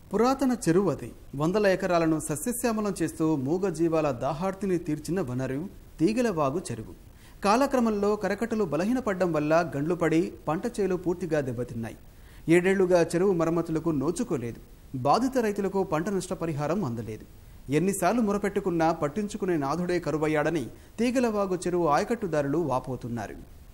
పురాతన చెరువు అది వందల ఎకరాలను సస్యశ్యామలం చేస్తూ మూగ జీవాల దాహార్తిని తీర్చిన వనరు తీగలవాగు చెరువు కాలక్రమంలో కరకట్టలు బలహీనపడ్డం వల్ల గండ్లు పడి పంట చేలు పూర్తిగా దెబ్బతిన్నాయి ఏడేళ్లుగా చెరువు మరమ్మతులకు నోచుకోలేదు బాధిత రైతులకు పంట నష్టపరిహారం అందలేదు ఎన్నిసార్లు మొరపెట్టుకున్నా పట్టించుకునే నాథుడే కరువయ్యాడని తీగలవాగు చెరువు ఆయకట్టుదారులు వాపోతున్నారు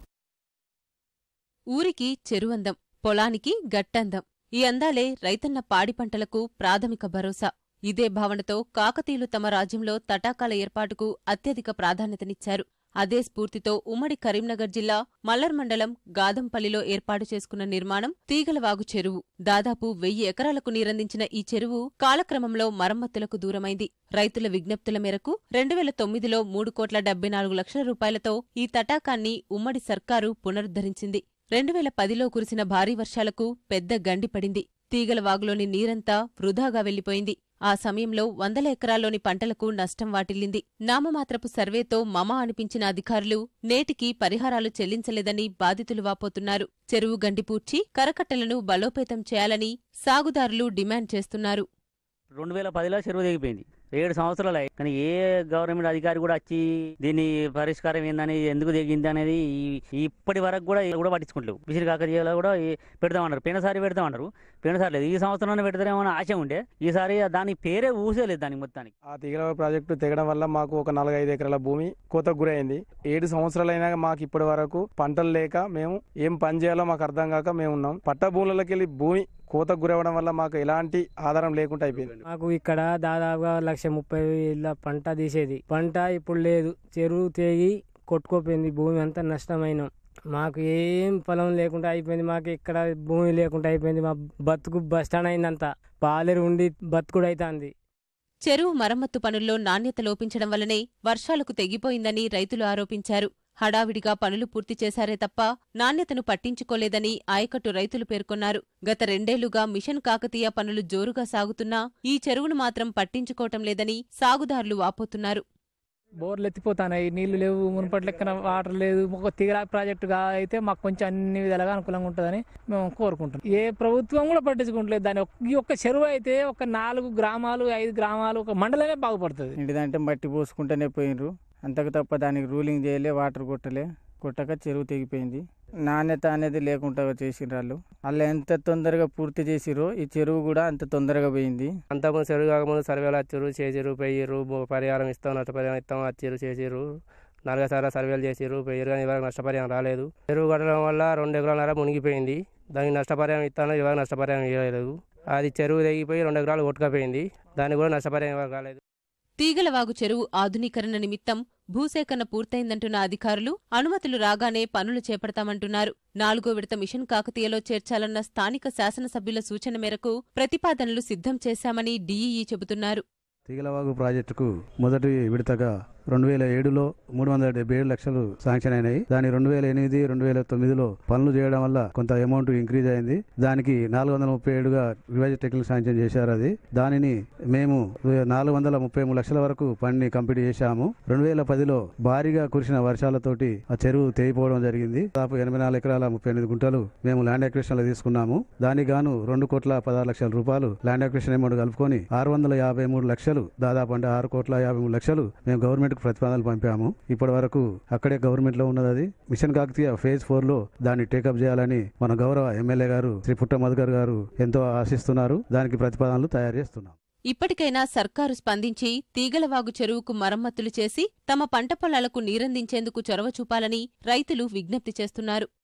ఊరికి చెరువందం పొలానికి గట్టందం ఈ అందాలే రైతన్న పాడి పంటలకు ప్రాథమిక భరోసా ఇదే భావనతో కాకతీయులు తమ రాజ్యంలో తటాకాల ఏర్పాటుకు అత్యధిక ప్రాధాన్యతనిచ్చారు అదే స్ఫూర్తితో ఉమ్మడి కరీంనగర్ జిల్లా మల్లర్ మండలం గాదంపల్లిలో ఏర్పాటు చేసుకున్న నిర్మాణం తీగలవాగు చెరువు దాదాపు వెయ్యి ఎకరాలకు నీరందించిన ఈ చెరువు కాలక్రమంలో మరమ్మతులకు దూరమైంది రైతుల విజ్ఞప్తుల మేరకు రెండు వేల తొమ్మిదిలో మూడు కోట్ల డెబ్బై నాలుగు లక్షల రూపాయలతో ఈ తటాకాన్ని ఉమ్మడి సర్కారు పునరుద్ధరించింది రెండు వేల పదిలో కురిసిన భారీ వర్షాలకు పెద్ద గండి పడింది తీగల వాగులోని నీరంతా వృధాగా వెళ్లిపోయింది ఆ సమయంలో వందల ఎకరాల్లోని పంటలకు నష్టం వాటిల్లింది నామమాత్రపు సర్వేతో మమ అనిపించిన అధికారులు నేటికి పరిహారాలు చెల్లించలేదని బాధితులు వాపోతున్నారు చెరువు గండి పూడ్చి కరకట్టలను బలోపేతం చేయాలని సాగుదారులు డిమాండ్ చేస్తున్నారు రెండు వేల పదిలో చెరువు తెగిపోయింది ఏడు సంవత్సరాలు అయ్యాయి కానీ ఏ గవర్నమెంట్ అధికారి కూడా వచ్చి దీని పరిష్కారం ఏందని ఎందుకు తెగింది అనేది ఈ- ఇప్పటి వరకు కూడా కూడా పట్టించుకుంటలేవు విసిరి కాకతీయలో కూడా ఈ- పెడదామన్నారు పోయినసారి పెడదామన్నారు పోయినసారి లేదు ఈ సంవత్సరం పెడతారేమో అని ఆశ ఉండే ఈసారి దాని పేరే ఊసేలేదు దానికి మొత్తానికి ఆ తీగల ప్రాజెక్టు తెగడం వల్ల మాకు ఒక నాలుగైదు ఎకరాల భూమి కోతకు గురైంది ఏడు సంవత్సరాలైనా మాకు ఇప్పటి వరకు పంటలు లేక మేము ఏం పని చేయాలో మాకు అర్థం కాక మేము ఉన్నాం పట్ట భూములకి వెళ్ళి భూమి కోతకు గురవడం వల్ల మాకు ఎలాంటి ఆధారం లేకుండా అయిపోయింది మాకు ఇక్కడ దాదాపుగా లక్ష ముప్పై వేల పంట తీసేది పంట ఇప్పుడు లేదు చెరువు తెగి కొట్టుకోపోయింది భూమి అంతా నష్టమైనాం మాకు ఏం పొలం లేకుండా అయిపోయింది మాకు ఇక్కడ భూమి లేకుండా అయిపోయింది మా బతుకు బస్టాండ్ అయిందంతా పాలేరు ఉండి బతుకుడు అవుతుంది చెరువు మరమ్మత్తు పనుల్లో నాణ్యత లోపించడం వల్లనే వర్షాలకు తెగిపోయిందని రైతులు ఆరోపించారు హడావిడిగా పనులు పూర్తి చేశారే తప్ప నాణ్యతను పట్టించుకోలేదని ఆయకట్టు రైతులు పేర్కొన్నారు గత రెండేళ్లుగా మిషన్ కాకతీయ పనులు జోరుగా సాగుతున్నా ఈ చెరువును మాత్రం పట్టించుకోవటం లేదని సాగుదారులు వాపోతున్నారు బోర్లు ఎత్తిపోతాయి నీళ్లు లేవు మునుపటి లెక్కన వాటర్ లేదు ఒక తీగల ప్రాజెక్టుగా అయితే మాకు కొంచెం అన్ని విధాలుగా అనుకూలంగా ఉంటుందని మేము కోరుకుంటున్నాం ఏ ప్రభుత్వం కూడా పట్టించుకుంటలేదు దాని ఒక్క- ఈ ఒక్క చెరువు అయితే ఒక నాలుగు గ్రామాలు ఐదు గ్రామాలు ఒక మండలమే బాగుపడుతుంది ఇంటిదంటే మట్టి పోసుకుంటూనే పోయినరు అంతకు తప్ప దానికి రూలింగ్ చేయలే వాటర్ కొట్టలే కొట్టక చెరువు తెగిపోయింది నాణ్యత అనేది లేకుండా చేసిండ్రు వాళ్ళు వాళ్ళు ఎంత తొందరగా పూర్తి చేసిరో ఈ చెరువు కూడా అంత తొందరగా పోయింది అంతకుముందు చెరువు కాకముందు సర్వేలు వచ్చారు చేసిరు పోయిర్రు భూ- పరిహారం ఇస్తాం నష్టపరిహారం ఇస్తాం వచ్చారు చేసిర్రు నాలుగు సార్లు సర్వేలు చేసిర్రు పోయారు కానీ ఇవాళ నష్టపరిహారం రాలేదు చెరువు కట్టడం వల్ల రెండు ఎకరాలన్నర మునిగిపోయింది దానికి నష్టపరిహారం ఇస్తాను ఇవాళ నష్టపరిహారం ఇవ్వలేదు అది చెరువు తెగిపోయి రెండు ఎకరాలు కొట్టుకపోయింది దానికి కూడా నష్టపరిహారం ఇవాళ రాలేదు తీగలవాగు చెరువు ఆధునీకరణ నిమిత్తం భూసేకరణ పూర్తయిందంటున్న అధికారులు అనుమతులు రాగానే పనులు చేపడతామంటున్నారు నాలుగో విడత మిషన్ కాకతీయలో చేర్చాలన్న స్థానిక శాసనసభ్యుల సూచన మేరకు ప్రతిపాదనలు సిద్ధం చేశామని డీఈఈ చెబుతున్నారు తీగలవాగు ప్రాజెక్టుకు మొదటి విడతగా రెండు వేల ఏడులో మూడు వందల డెబ్బై ఏడు లక్షలు శాంక్షన్ అయినాయి దాని రెండు వేల ఎనిమిది రెండు వేల తొమ్మిదిలో పనులు చేయడం వల్ల కొంత అమౌంట్ ఇంక్రీజ్ అయింది దానికి నాలుగు వందల ముప్పై ఏడుగా రివైజ్ టెక్నికల్ శాంక్షన్ చేశారు అది దానిని మేము నాలుగు వందల ముప్పై మూడు లక్షల వరకు పనిని కంప్లీట్ చేశాము రెండు వేల పదిలో భారీగా కురిసిన వర్షాలతోటి ఆ చెరువు తెగిపోవడం జరిగింది దాదాపు ఎనభై నాలుగు ఎకరాల ముప్పై ఎనిమిది గుంటలు మేము ల్యాండ్ అక్విజిషన్ లో తీసుకున్నాము దానికి గాను రెండు కోట్ల పదహారు లక్షల రూపాయలు ల్యాండ్ అక్విజిషన్ అమౌంట్ కలుపుకొని ఆరు వందల యాభై మూడు లక్షలు దాదాపు అంటే ఆరు కోట్ల యాభై మూడు లక్షలు మేము గవర్నమెంట్ కు ప్రతిపాదనలు పంపాము ఇప్పటి వరకు అక్కడే గవర్నమెంట్ లో ఉన్నది అది మిషన్ కాకతీయ ఫేజ్ ఫోర్ లో దాన్ని టేకప్ చేయాలని మన గౌరవ ఎమ్మెల్యే గారు శ్రీ పుట్ట మధుకర్ గారు ఎంతో ఆశిస్తున్నారు దానికి ప్రతిపాదనలు తయారు చేస్తున్నాం ఇప్పటికైనా సర్కారు స్పందించి తీగలవాగు చెరువుకు మరమ్మతులు చేసి తమ పంట పొలాలకు నీరందించేందుకు చొరవ చూపాలని రైతులు విజ్ఞప్తి చేస్తున్నారు